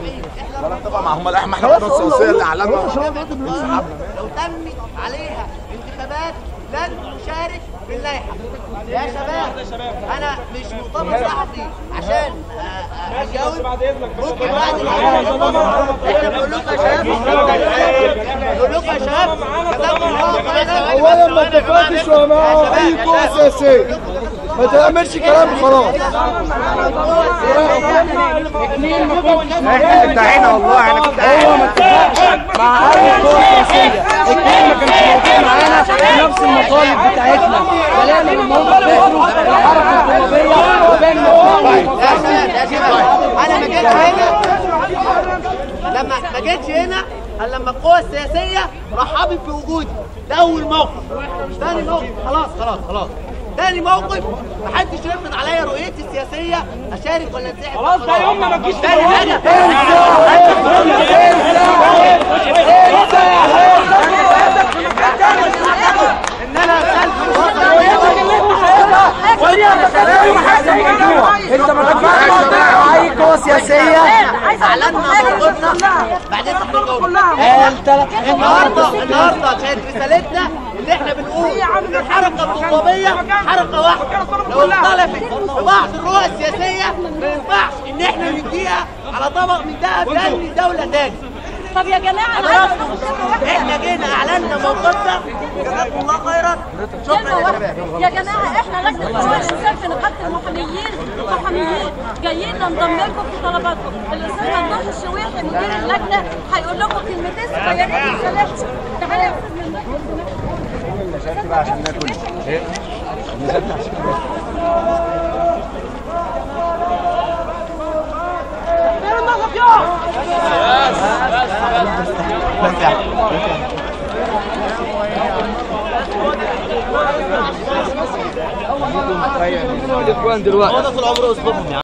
اللائحين احنا طبعا ما هم ما احنا القناه السياسيه اللي اعلنها لو تم عليها انتخابات لن نشارك في اللائحه يا شباب انا مش مؤتمر صحفي عشان آه، آه، اجاوب ممكن بعد المؤتمر احنا بنقول لكم يا شباب بنقول لكم يا شباب جزاكم الله خيرا اولا ما اتفقتش مع اي قوه سياسيه ما تعملش كلام خلاص احنا انتهينا والله احنا كنت هو ما اتفقش مع اي قوه سياسيه الكل ما كانش موجود معانا في نفس المطالب بتاعتنا فلازم ان هم يفكروا الحركه الطلابيه وبين يا شباب يا شباب انا ما جيتش هنا لما ما جيتش هنا الا لما القوى السياسيه رحبت بوجودي ده اول موقف ثاني موقف خلاص خلاص خلاص ثاني موقف محدش يفرض عليا رؤيتي السياسيه اشارك ولا انسحب خلاص ده يوم ما تجيش ثاني حاجه ان انا خلف انت ما اتفقتش مع اي قوه سياسيه اعلنا موقفنا بعدين تحضروا الثلاث النهارده النهارده كانت رسالتنا اللي احنا بنقول ان الحركه الطلابيه حركه واحده لو اختلفت في بعض الرؤى السياسيه ما ينفعش ان احنا نديها على طبق من ذهب لأي دوله تاني طب يا جماعه انا عايزه أقول كلمة واحدة. احنا جينا اعلنا موقفنا جزاكم الله خيرا شكرا كلمة يا واحدة. شباب يا جماعة احنا لجنة حقوق الإنسان في نقابة المحاميين محاميين جايين ننضم لكم في طلباتكم الأستاذ ممدوح الشويحي مدير اللجنة هيقول لكم كلمتين صغيرين بسلام تعالى يا أستاذ ممدوح عشان ناكل الاخوان دلوقتي طول عمره اسلوبهم يعني